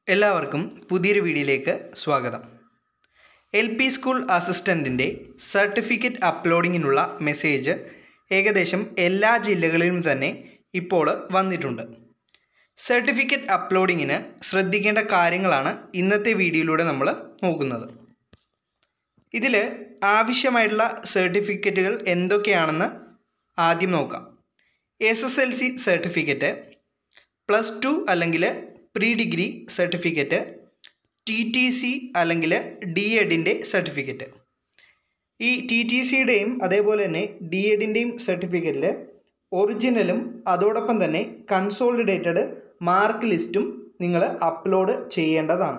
എല്ലാവർക്കും പുതിയൊരു വീഡിയോയിലേക്ക് സ്വാഗതം എൽ പി സ്കൂൾ അസിസ്റ്റൻറ്റിൻ്റെ സർട്ടിഫിക്കറ്റ് അപ്ലോഡിങ്ങിനുള്ള മെസ്സേജ് ഏകദേശം എല്ലാ ജില്ലകളിലും തന്നെ ഇപ്പോൾ വന്നിട്ടുണ്ട് സർട്ടിഫിക്കറ്റ് അപ്ലോഡിങ്ങിന് ശ്രദ്ധിക്കേണ്ട കാര്യങ്ങളാണ് ഇന്നത്തെ വീഡിയോയിലൂടെ നമ്മൾ നോക്കുന്നത് ഇതിൽ ആവശ്യമായിട്ടുള്ള സർട്ടിഫിക്കറ്റുകൾ എന്തൊക്കെയാണെന്ന് ആദ്യം നോക്കാം S S L C certificate plus two അല്ലെങ്കിൽ pre degree certificate T T C അല്ലെങ്കിൽ ഡി എഡിൻ്റെ സർട്ടിഫിക്കറ്റ് ഈ ടി ടി സിയുടെയും അതേപോലെ തന്നെ ഡി എഡിൻ്റെയും സർട്ടിഫിക്കറ്റിൽ ഒറിജിനലും അതോടൊപ്പം തന്നെ കൺസോളിഡേറ്റഡ് മാർക്ക് ലിസ്റ്റും നിങ്ങൾ അപ്ലോഡ് ചെയ്യേണ്ടതാണ്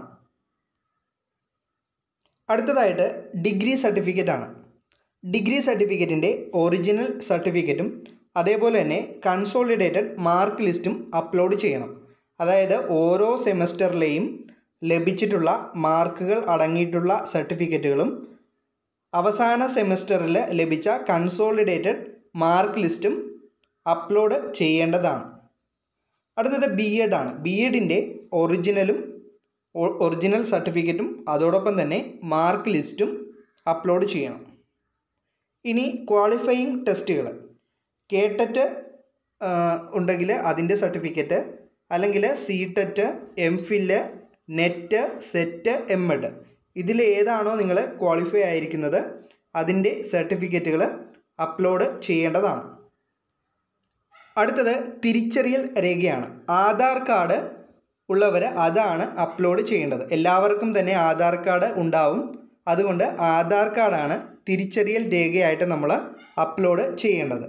അടുത്തതായിട്ട് ഡിഗ്രി സർട്ടിഫിക്കറ്റ് ആണ് ഡിഗ്രി സർട്ടിഫിക്കറ്റിൻ്റെ ഒറിജിനൽ സർട്ടിഫിക്കറ്റും അതേപോലെ തന്നെ കൺസോളിഡേറ്റഡ് മാർക്ക് ലിസ്റ്റും അപ്ലോഡ് ചെയ്യണം അതായത് ഓരോ സെമസ്റ്ററിലെയും ലഭിച്ചിട്ടുള്ള മാർക്കുകൾ അടങ്ങിയിട്ടുള്ള സർട്ടിഫിക്കറ്റുകളും അവസാന സെമസ്റ്ററിൽ ലഭിച്ച കൺസോളിഡേറ്റഡ് മാർക്ക് ലിസ്റ്റും അപ്ലോഡ് ചെയ്യേണ്ടതാണ് അടുത്തത് ബി എഡ് ആണ് ബി എഡിൻ്റെ ഒറിജിനലും ഒറിജിനൽ സർട്ടിഫിക്കറ്റും അതോടൊപ്പം തന്നെ മാർക്ക് ലിസ്റ്റും അപ്ലോഡ് ചെയ്യണം ഇനി ക്വാളിഫയിങ് ടെസ്റ്റുകൾ കേട്ടറ്റ് ഉണ്ടെങ്കിൽ അതിൻ്റെ സർട്ടിഫിക്കറ്റ് അല്ലെങ്കിൽ C TET M Phil NET SET M Ed ഇതിൽ ഏതാണോ നിങ്ങൾ ക്വാളിഫൈ ആയിരിക്കുന്നത് അതിൻ്റെ സർട്ടിഫിക്കറ്റുകൾ അപ്ലോഡ് ചെയ്യേണ്ടതാണ് അടുത്തത് തിരിച്ചറിയൽ രേഖയാണ് ആധാർ കാർഡ് ഉള്ളവർ അതാണ് അപ്ലോഡ് ചെയ്യേണ്ടത് എല്ലാവർക്കും തന്നെ ആധാർ കാർഡ് ഉണ്ടാവും അതുകൊണ്ട് ആധാർ കാർഡാണ് തിരിച്ചറിയൽ രേഖയായിട്ട് നമ്മൾ അപ്ലോഡ് ചെയ്യേണ്ടത്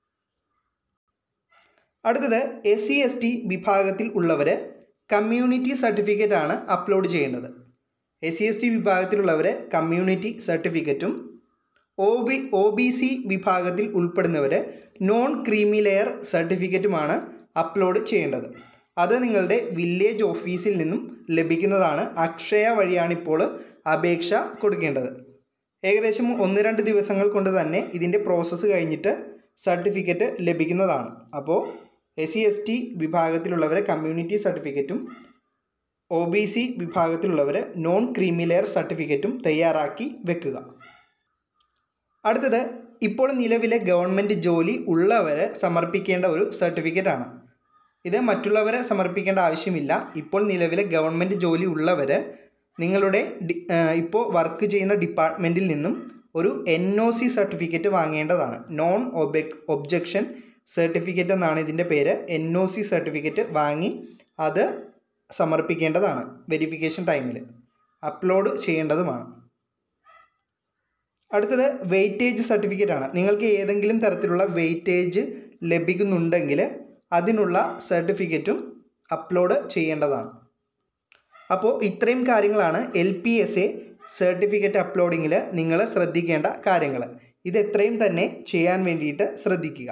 അടുത്തത് എസ് സി എസ് ടി വിഭാഗത്തിൽ ഉള്ളവർ കമ്മ്യൂണിറ്റി സർട്ടിഫിക്കറ്റ് ആണ് അപ്ലോഡ് ചെയ്യേണ്ടത് എസ് സി എസ് ടി വിഭാഗത്തിലുള്ളവർ കമ്മ്യൂണിറ്റി സർട്ടിഫിക്കറ്റും O B O B C വിഭാഗത്തിൽ ഉൾപ്പെടുന്നവർ നോൺ ക്രീമി ലെയർ സർട്ടിഫിക്കറ്റുമാണ് അപ്ലോഡ് ചെയ്യേണ്ടത് അത് നിങ്ങളുടെ വില്ലേജ് ഓഫീസിൽ നിന്നും ലഭിക്കുന്നതാണ് അക്ഷയ വഴിയാണ് ഇപ്പോൾ അപേക്ഷ കൊടുക്കേണ്ടത് ഏകദേശം ഒന്ന് രണ്ട് ദിവസങ്ങൾ കൊണ്ട് തന്നെ ഇതിൻ്റെ പ്രോസസ്സ് കഴിഞ്ഞിട്ട് സർട്ടിഫിക്കറ്റ് ലഭിക്കുന്നതാണ് അപ്പോൾ എസ് സി എസ് ടി വിഭാഗത്തിലുള്ളവരെ കമ്മ്യൂണിറ്റി സർട്ടിഫിക്കറ്റും ഒ ബി സി വിഭാഗത്തിലുള്ളവർ നോൺ ക്രീമി ലെയർ സർട്ടിഫിക്കറ്റും തയ്യാറാക്കി വെക്കുക അടുത്തത് ഇപ്പോൾ നിലവിലെ ഗവൺമെൻറ് ജോലി ഉള്ളവരെ സമർപ്പിക്കേണ്ട ഒരു സർട്ടിഫിക്കറ്റ് ആണ് ഇത് മറ്റുള്ളവരെ സമർപ്പിക്കേണ്ട ആവശ്യമില്ല ഇപ്പോൾ നിലവിലെ ഗവൺമെൻറ് ജോലി ഉള്ളവർ നിങ്ങളുടെ ഇപ്പോൾ വർക്ക് ചെയ്യുന്ന ഡിപ്പാർട്ട്മെൻറ്റിൽ നിന്നും ഒരു എൻ ഒ സി സർട്ടിഫിക്കറ്റ് വാങ്ങേണ്ടതാണ് നോൺ ഒബെക് ഒബ്ജക്ഷൻ സർട്ടിഫിക്കറ്റ് എന്നാണ് ഇതിൻ്റെ പേര് എൻ ഒ സി സർട്ടിഫിക്കറ്റ് വാങ്ങി അത് സമർപ്പിക്കേണ്ടതാണ് വെരിഫിക്കേഷൻ ടൈമിൽ അപ്ലോഡ് ചെയ്യേണ്ടതുമാണ് അടുത്തത് വെയിറ്റേജ് സർട്ടിഫിക്കറ്റ് ആണ് നിങ്ങൾക്ക് ഏതെങ്കിലും തരത്തിലുള്ള വെയിറ്റേജ് ലഭിക്കുന്നുണ്ടെങ്കിൽ അതിനുള്ള സർട്ടിഫിക്കറ്റും അപ്ലോഡ് ചെയ്യേണ്ടതാണ് അപ്പോൾ ഇത്രയും കാര്യങ്ങളാണ് L P S A certificate അപ്ലോഡിങ്ങിൽ നിങ്ങൾ ശ്രദ്ധിക്കേണ്ട കാര്യങ്ങൾ ഇത് എത്രയും തന്നെ ചെയ്യാൻ വേണ്ടിയിട്ട് ശ്രദ്ധിക്കുക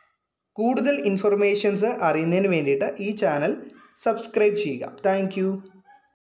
കൂടുതൽ ഇൻഫർമേഷൻസ് അറിയുന്നതിന് വേണ്ടിയിട്ട് ഈ ചാനൽ സബ്സ്ക്രൈബ് ചെയ്യുക താങ്ക്